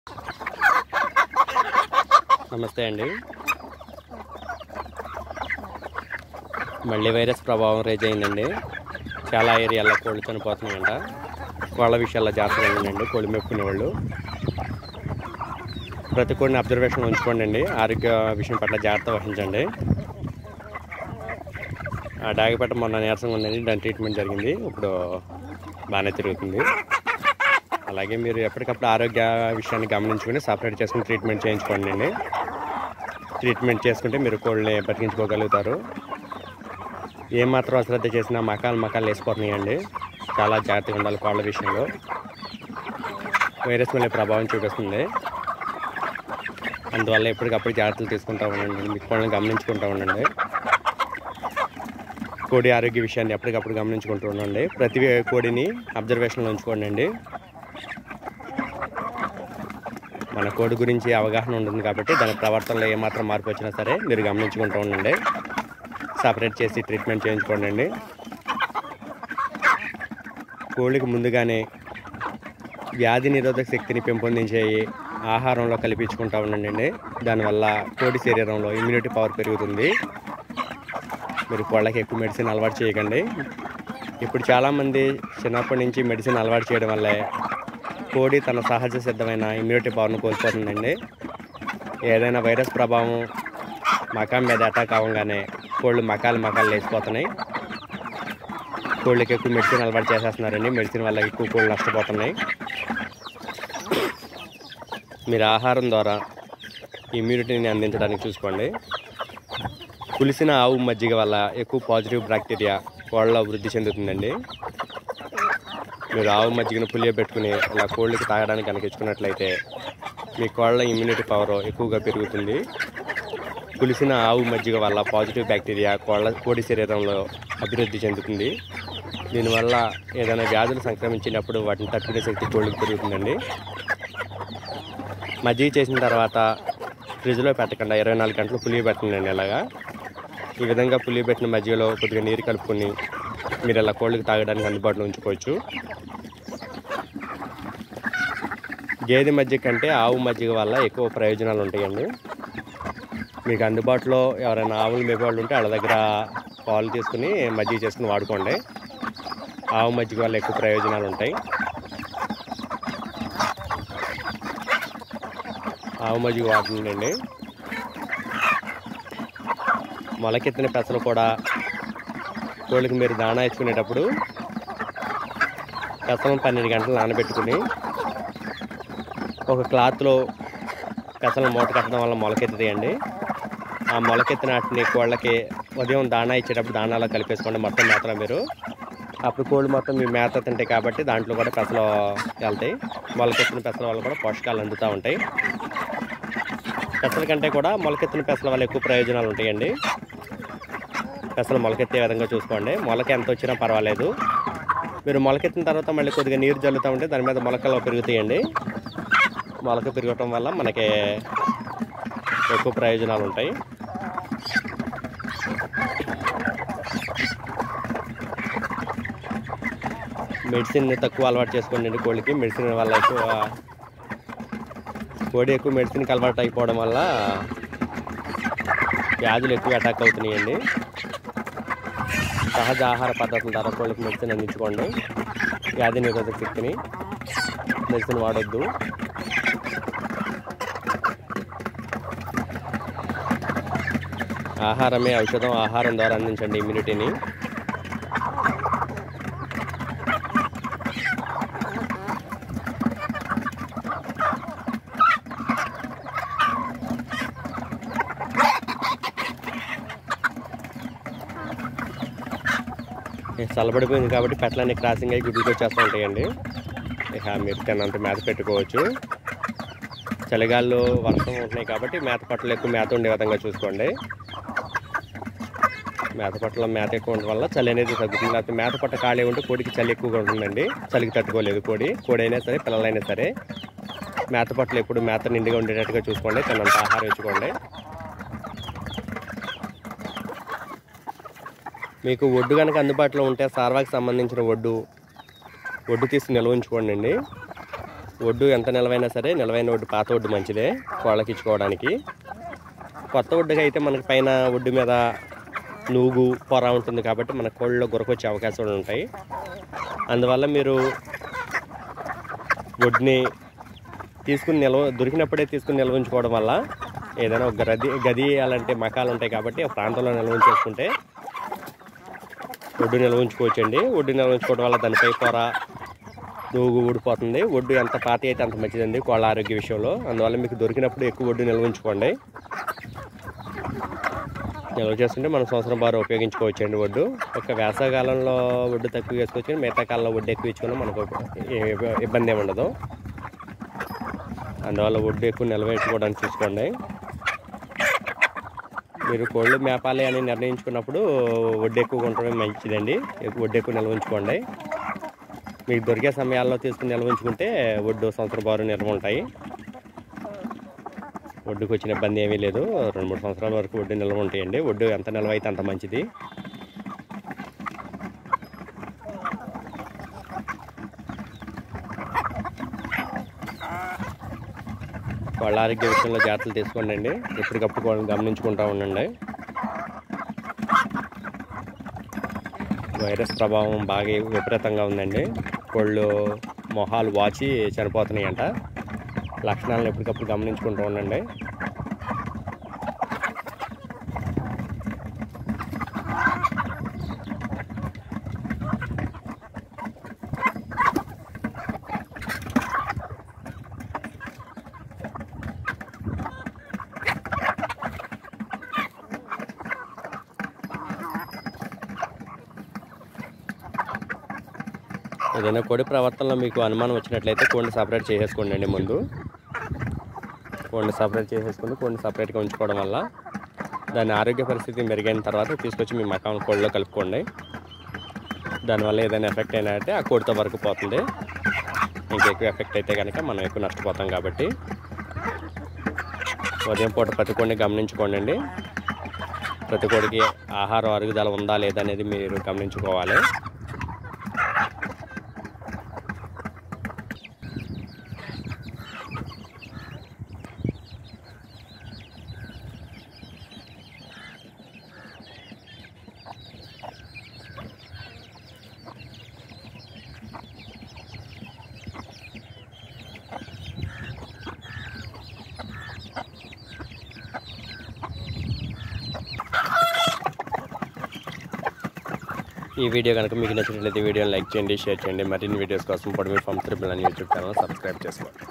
నమస్తే అండి మళ్ళీ వైరస్ ప్రభావం రేజ్ అయిందండి చాలా ఏరియాల్లో కోళ్ళు చనిపోతున్నాయంట కోళ్ళ విషయాల్లో జాగ్రత్తగా ఉండండి కోళ్ళు మెప్పుకునే వాళ్ళు ప్రతి కోడిని అబ్జర్వేషన్ ఉంచుకోండి అండి ఆరోగ్య విషయం పట్ల జాగ్రత్త వహించండి ఆ డాగిపట్ట మొన్న నీరసంగా ఉందండి దాని ట్రీట్మెంట్ జరిగింది ఇప్పుడు బాగానే తిరుగుతుంది అలాగే మీరు ఎప్పటికప్పుడు ఆరోగ్య విషయాన్ని గమనించుకొని సపరేట్ చేసుకుని ట్రీట్మెంట్ చేయించుకోండి అండి ట్రీట్మెంట్ చేసుకుంటే మీరు కోళ్ళని బతికించుకోగలుగుతారు ఏమాత్రం అశ్రద్ధ చేసినా మకాలు మకాలు వేసిపోతున్నాయండి చాలా జాగ్రత్తగా ఉండాలి కోళ్ళ విషయంలో వైరస్ మళ్ళీ ప్రభావం చూపిస్తుంది అందువల్ల ఎప్పటికప్పుడు జాగ్రత్తలు తీసుకుంటూ ఉండండి మీ కోళ్ళని గమనించుకుంటూ ఉండండి కోడి ఆరోగ్య విషయాన్ని ఎప్పటికప్పుడు గమనించుకుంటూ ఉండండి ప్రతి కోడిని అబ్జర్వేషన్లో ఉంచుకోండి అండి మన కోడి గురించి అవగాహన ఉంటుంది కాబట్టి దాని ప్రవర్తనలో ఏమాత్రం మార్పు వచ్చినా సరే మీరు గమనించుకుంటూ ఉండండి సపరేట్ చేసి ట్రీట్మెంట్ చేయించుకోండి అండి కోళ్ళకి ముందుగానే వ్యాధి నిరోధక శక్తిని పెంపొందించే ఆహారంలో కల్పించుకుంటూ ఉండండి దానివల్ల కోడి శరీరంలో ఇమ్యూనిటీ పవర్ పెరుగుతుంది మీరు కోళ్ళకి ఎక్కువ మెడిసిన్ అలవాటు చేయకండి ఇప్పుడు చాలామంది చిన్నప్పటి నుంచి మెడిసిన్ అలవాటు చేయడం వల్లే కోడి తన సహజ సిద్ధమైన ఇమ్యూనిటీ పవర్ను కోల్పోతుందండి ఏదైనా వైరస్ ప్రభావం మకాం మీద అటాక్ అవ్వగానే కోళ్ళు మకాలు మకాలు లేచిపోతున్నాయి కోళ్ళకి ఎక్కువ మెడిసిన్ అలవాటు చేసేస్తున్నారండి మెడిసిన్ వల్ల ఎక్కువ కోళ్ళు నష్టపోతున్నాయి మీరు ఆహారం ద్వారా ఇమ్యూనిటీని అందించడానికి చూసుకోండి పులిసిన ఆవు మజ్జిగ వల్ల ఎక్కువ పాజిటివ్ బ్యాక్టీరియా కోళ్ళలో వృద్ధి చెందుతుందండి మీరు ఆవు మజ్జిగను పులియబెట్టుకుని అలా కోళ్ళకి తాగడానికి కనిపించుకున్నట్లయితే మీ కోళ్ళ ఇమ్యూనిటీ పవర్ ఎక్కువగా పెరుగుతుంది పులిసిన ఆవు మజ్జిగ వల్ల పాజిటివ్ బ్యాక్టీరియా కోళ్ళ కోడి శరీరంలో అభివృద్ధి చెందుతుంది దీనివల్ల ఏదైనా వ్యాధులు సంక్రమించినప్పుడు వాటిని తట్టుకునే శక్తి కోళ్ళకి పెరుగుతుందండి మజ్జిగ చేసిన తర్వాత ఫ్రిడ్జ్లో పెట్టకుండా ఇరవై నాలుగు గంటలు పులియ పెట్టండి ఇలాగా ఈ విధంగా పులియ పెట్టిన మజ్జిగలో కొద్దిగా నీరు కలుపుకొని మీరు ఇలా కోళ్ళకి తాగడానికి అందుబాటులో ఉంచుకోవచ్చు గేదె మజ్జిగ కంటే ఆవు మజ్జిగ వల్ల ఎక్కువ ప్రయోజనాలు ఉంటాయండి మీకు అందుబాటులో ఎవరైనా ఆవులు మేపేవాళ్ళు ఉంటే వాళ్ళ దగ్గర పాలు తీసుకుని మజ్జిగ చేసుకుని వాడుకోండి ఆవు మజ్జిగ వల్ల ఎక్కువ ప్రయోజనాలు ఉంటాయి ఆవు మజ్జిగ వాడుతుండండి మొలకెత్తిన పెసలు కూడా కోళ్ళకి మీరు దాణా ఇచ్చుకునేటప్పుడు పెసలను పన్నెండు గంటలు నానబెట్టుకుని ఒక క్లాత్లో పెసలను మూట కట్టడం వల్ల మొలకెత్తుతాయండి ఆ మొలకెత్తిన వాటిని కోళ్ళకి ఉదయం దాణా ఇచ్చేటప్పుడు దాణాలో కలిపేసుకోండి మొత్తం మేతలో మీరు అప్పుడు కోళ్ళు మొత్తం మీ మేత తింటాయి కాబట్టి దాంట్లో కూడా పెసలు వెళ్తాయి మొలకెత్తిన పెసల వల్ల కూడా పోషకాలు అందుతూ ఉంటాయి పెసల కంటే కూడా మొలకెత్తిన పెసల వల్ల ఎక్కువ ప్రయోజనాలు ఉంటాయండి పెసలు మొలకెత్తే విధంగా చూసుకోండి మొలక ఎంత వచ్చినా పర్వాలేదు మీరు మొలకెత్తిన తర్వాత మళ్ళీ కొద్దిగా నీరు జల్లుతూ ఉంటే దాని మీద మొలకలు పెరుగుతాయండి మొలక పెరగటం వల్ల మనకి ఎక్కువ ప్రయోజనాలు ఉంటాయి మెడిసిన్ తక్కువ అలవాటు చేసుకోండి కోళ్ళకి మెడిసిన్ వల్ల ఎక్కువ కోడి ఎక్కువ మెడిసిన్కి అలవాటు అయిపోవడం వల్ల వ్యాధులు ఎక్కువ అటాక్ అవుతున్నాయండి సహజ ఆహార పద్ధతుల ద్వారా కోళ్ళకి మెడిసిన్ అందించుకోండి వ్యాధి నిరోధక శక్తిని మెడిసిన్ వాడొద్దు ఆహారమే ఔషధం ఆహారం ద్వారా అందించండి ఇమ్యూనిటీని చల్లబడిపోయింది కాబట్టి పెట్టలన్నీ క్రాసింగ్ అయ్యి గుడ్లకి వచ్చేస్తూ ఉంటాయండి ఇక మీరు తిన్నంత మేత పెట్టుకోవచ్చు చలిగాల్లో వర్షం ఉంటున్నాయి కాబట్టి మేత పట్టలు ఎక్కువ మేత ఉండే విధంగా చూసుకోండి మేత పట్టలో మేత ఎక్కువ ఉండడం వల్ల చలి అనేది తగ్గుతుంది లేకపోతే మేత పట్ట ఖాళీ ఉంటే కోడికి చలి ఎక్కువగా ఉంటుందండి చలికి తట్టుకోలేదు కోడి కోడి అయినా సరే పిల్లలైనా సరే మేత పట్టలు ఎప్పుడు మేత నిండుగా ఉండేటట్టుగా చూసుకోండి తిన్నంత ఆహారం ఇచ్చుకోండి మీకు ఒడ్డు కనుక అందుబాటులో ఉంటే సార్వాకి సంబంధించిన ఒడ్డు ఒడ్డు తీసి నిల్వ ఉంచుకోండి అండి ఒడ్డు ఎంత నిలవైనా సరే నిలవైన ఒడ్డు పాత ఒడ్డు మంచిదే కోళ్ళకి ఇచ్చుకోవడానికి కొత్త ఒడ్డుగా అయితే మనకి పైన ఒడ్డు మీద నూగు పొర ఉంటుంది కాబట్టి మన కోళ్ళలో గురకొచ్చే అవకాశాలు ఉంటాయి అందువల్ల మీరు ఒడ్డుని తీసుకుని నిల్వ దొరికినప్పుడే తీసుకుని నిల్వ ఉంచుకోవడం వల్ల ఏదైనా ఒక గది గది అలాంటి మకాలు ఉంటాయి కాబట్టి ఆ ప్రాంతంలో నిల్వ ఉంచేసుకుంటే ఒడ్డు నిల్వ ఉంచుకోవచ్చండి ఒడ్డు నిల్వ ఉంచుకోవడం వల్ల దానిపై పొర నూగు ఊడిపోతుంది ఒడ్డు ఎంత పాతి అయితే అంత మంచిదండి కోళ్ళ ఆరోగ్య విషయంలో అందువల్ల మీకు దొరికినప్పుడు ఎక్కువ ఒడ్డు నిల్వ ఉంచుకోండి నిల్వ చేస్తుంటే మనం సంవత్సరం బాగా ఉపయోగించుకోవచ్చండి ఒడ్డు ఒక వేసవకాలంలో ఒడ్డు తక్కువ వేసుకోవచ్చు కానీ మిగతా కాలంలో ఒడ్డు ఎక్కువ ఇచ్చుకున్నా మనకు ఏ- ఇబ్బంది ఏమి ఉండదు అందువల్ల ఒడ్డు ఎక్కువ నిల్వ పెట్టుకోవడానికి చూసుకోండి మీరు కోళ్ళు మేపాలి అని నిర్ణయించుకున్నప్పుడు వడ్డీ ఎక్కువ ఉండడం మంచిదండి ఎక్కువ వడ్డీ ఎక్కువ నిల్వ ఉంచుకోండి మీకు దొరికే సమయాల్లో తీసుకుని నిల్వ ఉంచుకుంటే ఒడ్డు సంవత్సరం బారు నిల్వ ఉంటాయి ఒడ్డుకు వచ్చిన ఇబ్బంది ఏమీ లేదు రెండు మూడు సంవత్సరాల వరకు ఒడ్డు నిల్వ ఉంటాయండి ఒడ్డు ఎంత నిల్వ అయితే అంత మంచిది వాళ్ళ ఆరోగ్య విషయంలో జాగ్రత్తలు తీసుకోండి అండి ఎప్పటికప్పుడు వాళ్ళని గమనించుకుంటూ ఉండండి వైరస్ ప్రభావం బాగా విపరీతంగా ఉందండి కోళ్ళు మొహాలు వాచి చనిపోతున్నాయంట లక్షణాలను ఎప్పటికప్పుడు గమనించుకుంటూ ఉండండి ఏదైనా కోడి ప్రవర్తనలో మీకు అనుమానం వచ్చినట్లయితే కోడిని సపరేట్ చేసేసుకోండి అండి ముందు కోడిని సపరేట్ చేసేసుకుని కోడిని సపరేట్గా ఉంచుకోవడం వల్ల దాని ఆరోగ్య పరిస్థితి మెరుగైన తర్వాత తీసుకొచ్చి మీ మకాం కోడిలో కలుపుకోండి దానివల్ల ఏదైనా ఎఫెక్ట్ అయినా అంటే ఆ కోడితో వరకు పోతుంది ఇంకెక్కువ ఎఫెక్ట్ అయితే కనుక మనం ఎక్కువ నష్టపోతాం కాబట్టి ఉదయం పూట ప్రతి కోడిని గమనించుకోండి అండి ప్రతి కోడికి ఆహారం అరుగుదల ఉందా లేదా అనేది మీరు గమనించుకోవాలి ఈ వీడియో కనుక మీకు నచ్చినట్లయితే వీడియోని లైక్ చేయండి షేర్ చేయండి మరిన్ని వీడియోస్ కోసం పొడిమి ఫామ్ త్రిపుల్ అని యూట్యూబ్ ఛానల్ సబ్స్క్రైబ్ చేసుకోండి